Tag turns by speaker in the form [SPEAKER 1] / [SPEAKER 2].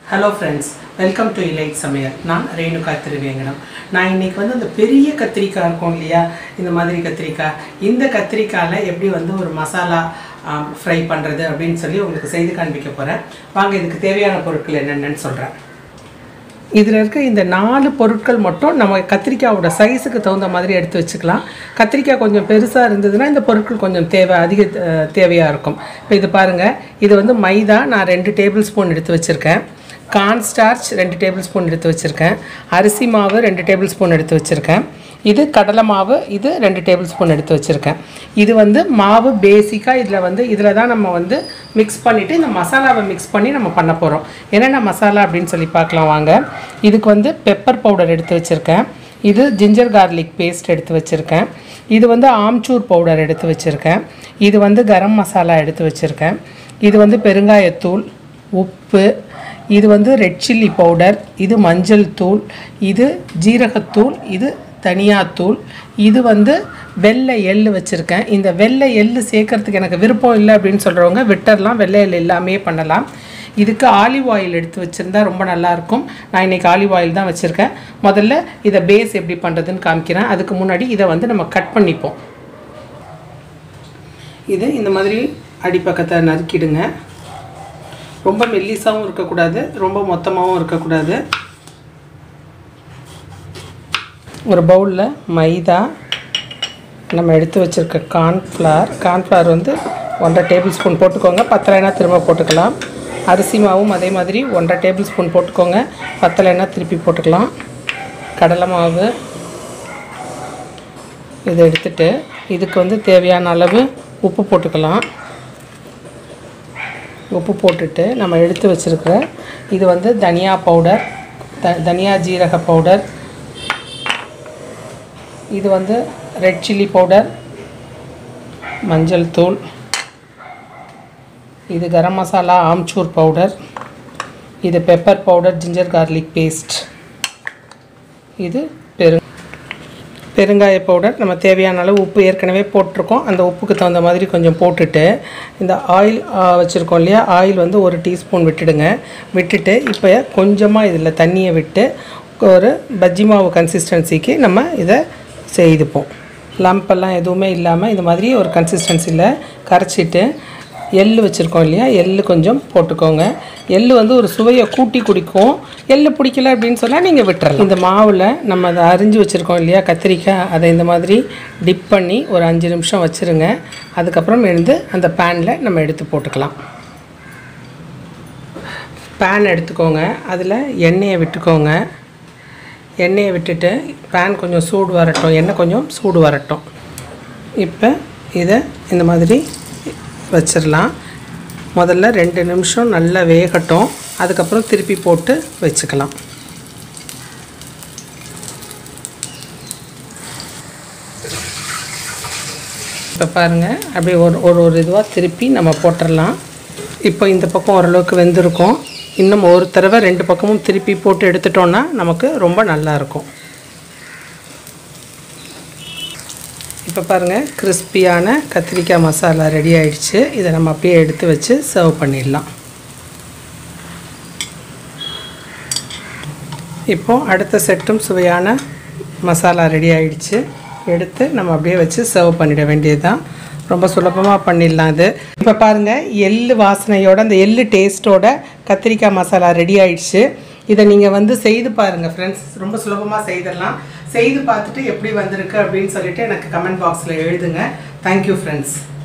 [SPEAKER 1] hello friends welcome to elite சமையல் நான் ரேணுகா திருவேங்கடம் நான் இன்னைக்கு வந்து அந்த பெரிய கத்திரிக்காய் இருக்கும் இல்லையா இந்த மாதிரி கத்திரிக்காய் இந்த கத்திரிக்காயில் எப்படி வந்து ஒரு மசாலா ஃப்ரை பண்ணுறது அப்படின்னு சொல்லி உங்களுக்கு செய்து காண்பிக்க போகிறேன் வாங்க இதுக்கு தேவையான பொருட்கள் என்னென்னு சொல்கிறேன் இதில் இருக்க இந்த நாலு பொருட்கள் மட்டும் நம்ம கத்திரிக்காயோட சைஸுக்கு தகுந்த மாதிரி எடுத்து வச்சுக்கலாம் கத்திரிக்காய் கொஞ்சம் பெருசாக இருந்ததுன்னா இந்த பொருட்கள் கொஞ்சம் தேவை அதிக அஹ், தேவையாக இருக்கும் இப்போ இது பாருங்கள் இது வந்து மைதா நான் ரெண்டு டேபிள் ஸ்பூன் எடுத்து வச்சுருக்கேன் கார்ன் ஸ்டார்ச் ரெண்டு டேபிள் ஸ்பூன் எடுத்து வச்சுருக்கேன் அரிசி மாவு ரெண்டு டேபிள் ஸ்பூன் எடுத்து வச்சுருக்கேன் இது கடலை மாவு இது ரெண்டு டேபிள் ஸ்பூன் எடுத்து வச்சுருக்கேன் இது வந்து மாவு பேசிக்காக இதில் வந்து இதில் தான் நம்ம வந்து மிக்ஸ் பண்ணிவிட்டு இந்த மசாலாவை மிக்ஸ் பண்ணி நம்ம பண்ண போகிறோம் என்னென்ன மசாலா அப்படின்னு சொல்லி பார்க்கலாம் வாங்க இதுக்கு வந்து பெப்பர் பவுடர் எடுத்து வச்சுருக்கேன் இது ஜிஞ்சர் கார்லிக் பேஸ்ட் எடுத்து வச்சுருக்கேன் இது வந்து ஆம்ச்சூர் பவுடர் எடுத்து வச்சுருக்கேன் இது வந்து கரம் மசாலா எடுத்து வச்சுருக்கேன் இது வந்து பெருங்காயத்தூள் உப்பு இது வந்து ரெட் சில்லி பவுடர் இது மஞ்சள் தூள் இது ஜீரகத்தூள் இது தனியாத்தூள் இது வந்து வெள்ளை எள்ளு வச்சுருக்கேன் இந்த வெள்ளை எள்ளு சேர்க்கறதுக்கு எனக்கு விருப்பம் இல்லை அப்படின்னு சொல்கிறவங்க விட்டர்லாம் வெள்ளை எள்ளு எல்லாமே பண்ணலாம் இதுக்கு ஆலிவ் ஆயில் எடுத்து வச்சுருந்தா ரொம்ப நல்லாயிருக்கும் நான் இன்றைக்கி ஆலிவ் ஆயில் தான் வச்சுருக்கேன் முதல்ல இதை பேஸ் எப்படி பண்ணுறதுன்னு காமிக்கிறேன் அதுக்கு முன்னாடி இதை வந்து நம்ம கட் பண்ணிப்போம் இது இந்த மாதிரி அடிப்பக்கத்தை நறுக்கிடுங்க ரொம்ப மெல்லிசாவும் இருக்கக்கூடாது ரொம்ப மொத்தமாகவும் இருக்கக்கூடாது ஒரு பவுலில் மைதா நம்ம எடுத்து வச்சுருக்க கார்ன்ஃப்ளவர் கார்ன்ஃப்ளவர் வந்து ஒன்றரை டேபிள் ஸ்பூன் போட்டுக்கோங்க பத்தலைனா திரும்ப போட்டுக்கலாம் அரிசி மாவும் அதே மாதிரி ஒன்றரை டேபிள் ஸ்பூன் போட்டுக்கோங்க பத்தலைனா திருப்பி போட்டுக்கலாம் கடலை மாவு இதை எடுத்துட்டு இதுக்கு வந்து தேவையான அளவு உப்பு போட்டுக்கலாம் உப்பு போட்டுட்டு நம்ம எடுத்து வச்சுருக்கிற இது வந்து தனியா பவுடர் த தனியா ஜீரக பவுடர் இது வந்து ரெட் சில்லி பவுடர் மஞ்சள் தூள் இது கரம் மசாலா ஆம்ச்சூர் பவுடர் இது pepper powder ginger garlic paste இது பெரு பெருங்காய பவுடர் நம்ம தேவையான அளவு உப்பு ஏற்கனவே போட்டிருக்கோம் அந்த உப்புக்கு தகுந்த மாதிரி கொஞ்சம் போட்டுட்டு இந்த ஆயில் வச்சுருக்கோம் இல்லையா ஆயில் வந்து ஒரு டீஸ்பூன் விட்டுடுங்க விட்டுட்டு இப்போ கொஞ்சமாக இதில் தண்ணியை விட்டு ஒரு பஜ்ஜி மாவு கன்சிஸ்டன்சிக்கு நம்ம இதை செய்துப்போம் லம்பெல்லாம் எதுவுமே இல்லாமல் இந்த மாதிரி ஒரு கன்சிஸ்டன்சியில் கரைச்சிட்டு எள்ளு வச்சுருக்கோம் இல்லையா எள்ளு கொஞ்சம் போட்டுக்கோங்க எள்ளு வந்து ஒரு சுவையை கூட்டி குடிக்கும் எள்ளு பிடிக்கல அப்படின்னு சொன்னால் நீங்கள் விட்டுறலாம் இந்த மாவில் நம்ம அதை அரிஞ்சு வச்சுருக்கோம் இல்லையா கத்திரிக்காய் அதை இந்த மாதிரி டிப் பண்ணி ஒரு அஞ்சு நிமிஷம் வச்சுருங்க அதுக்கப்புறம் எழுந்து அந்த பேனில் நம்ம எடுத்து போட்டுக்கலாம் பேன் எடுத்துக்கோங்க அதில் எண்ணெயை விட்டுக்கோங்க எண்ணெயை விட்டுட்டு பேன் கொஞ்சம் சூடு வரட்டும் எண்ணெய் கொஞ்சம் சூடு வரட்டும் இப்போ இதை இந்த மாதிரி வச்சிடலாம் முதல்ல ரெண்டு நிமிஷம் நல்லா வேகட்டும் அதுக்கப்புறம் திருப்பி போட்டு வச்சுக்கலாம் இப்போ பாருங்கள் அப்படியே ஒரு ஒரு ஒரு இதுவாக திருப்பி நம்ம போட்டுடலாம் இப்போ இந்த பக்கம் ஓரளவுக்கு வெந்திருக்கும் இன்னும் ஒரு தடவை ரெண்டு பக்கமும் திருப்பி போட்டு எடுத்துட்டோன்னா நமக்கு ரொம்ப நல்லா இருக்கும் இப்போ பாருங்கள் கிறிஸ்பியான கத்திரிக்காய் மசாலா ரெடி ஆயிடுச்சு இதை நம்ம அப்படியே எடுத்து வச்சு சர்வ் பண்ணிடலாம் இப்போது அடுத்த செட்டும் சுவையான மசாலா ரெடி ஆயிடுச்சு எடுத்து நம்ம அப்படியே வச்சு சர்வ் பண்ணிட வேண்டியது தான் ரொம்ப சுலபமாக பண்ணிடலாம் இது இப்போ பாருங்கள் எள்ளு வாசனையோட அந்த எள்ளு டேஸ்ட்டோட கத்திரிக்காய் மசாலா ரெடி ஆயிடுச்சு இதை நீங்கள் வந்து செய்து பாருங்கள் ஃப்ரெண்ட்ஸ் ரொம்ப சுலபமாக செய்திடலாம் செய்து பார்த்துட்டு எப்படி வந்திருக்கு அப்படின்னு சொல்லிட்டு எனக்கு கமெண்ட் பாக்ஸில் எழுதுங்க தேங்க்யூ ஃப்ரெண்ட்ஸ்